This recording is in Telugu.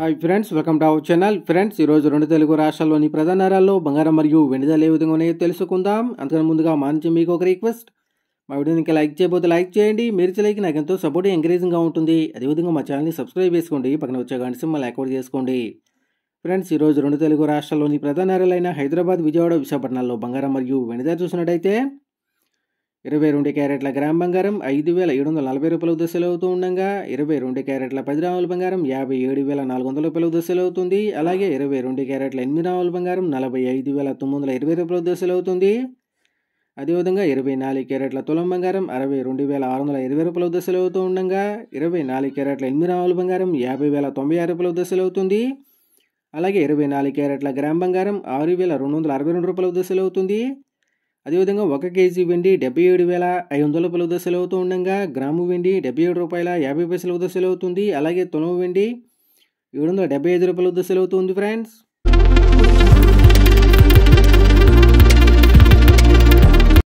hi friends welcome to our channel friends ఈరోజు రెండు తెలుగు రాష్ట్రాల్లోని ప్రధాన నగరాల్లో బంగారం మరియు వెండి ధరలు ఏ విధంగా ఉన్నాయో తెలుసుకుందాం అంతకన్నా ముందుగా మా నుంచి మీకు ఒక రిక్వెస్ట్ మా వీడియోని ఇంకా లైక్ చేయబోతే లైక్ చేయండి మీరు లైక్ నాకు ఎంతో సపోర్ట్ ఎంకరేజింగ్గా ఉంటుంది అదేవిధంగా మా ఛానల్ని సబ్స్క్రైబ్ చేసుకోండి పక్కన వచ్చే గంట సింబల్ యాక్టివేట్ చేసుకోండి ఫ్రెండ్స్ ఈరోజు రెండు తెలుగు రాష్ట్రాల్లోని ప్రధాన నగరాలైన హైదరాబాద్ విజయవాడ విశాఖపట్నాల్లో బంగారం మరియు వెండి ధర చూసినట్టయితే ఇరవై రెండు క్యారెట్ల గ్రామ్ బంగారం ఐదు వేల ఏడు వందల నలభై రూపాయల దశలు అవుతూ ఉండగా ఇరవై రెండు క్యారెట్ల పది గ్రాముల బంగారం యాభై ఏడు వేల నాలుగు వందల రూపాయల దశలు అవుతుంది అలాగే ఇరవై రెండు క్యారెట్ల ఎనిమిది గ్రాముల బంగారం నలభై ఐదు వేల తొమ్మిది వందల ఇరవై రూపాయల దశలు అవుతుంది అదేవిధంగా ఇరవై నాలుగు క్యారెట్ల తులం బంగారం అరవై రెండు వేల ఆరు వందల ఇరవై రూపాయల దశలు అవుతూ ఉండగా ఇరవై నాలుగు క్యారెట్ల ఎనిమిది గ్రాముల బంగారం యాభై వేల తొంభై ఆరు రూపాయల దశలు అవుతుంది అలాగే ఇరవై నాలుగు క్యారెట్ల గ్రామ్ బంగారం ఆరు వేల రెండు వందల అరవై రెండు రూపాయల దశలు అవుతుంది అదేవిధంగా ఒక కేజీ వెండి డెబ్బై ఏడు వేల ఐదు వందల రూపాయల దశలు అవుతూ ఉండగా గ్రాము వెండి డెబ్బై ఏడు రూపాయల యాభై పైసల దశలు అవుతుంది అలాగే తులం వెండి ఏడు వందల డెబ్బై ఐదు రూపాయల దశలు అవుతుంది ఫ్రెండ్స్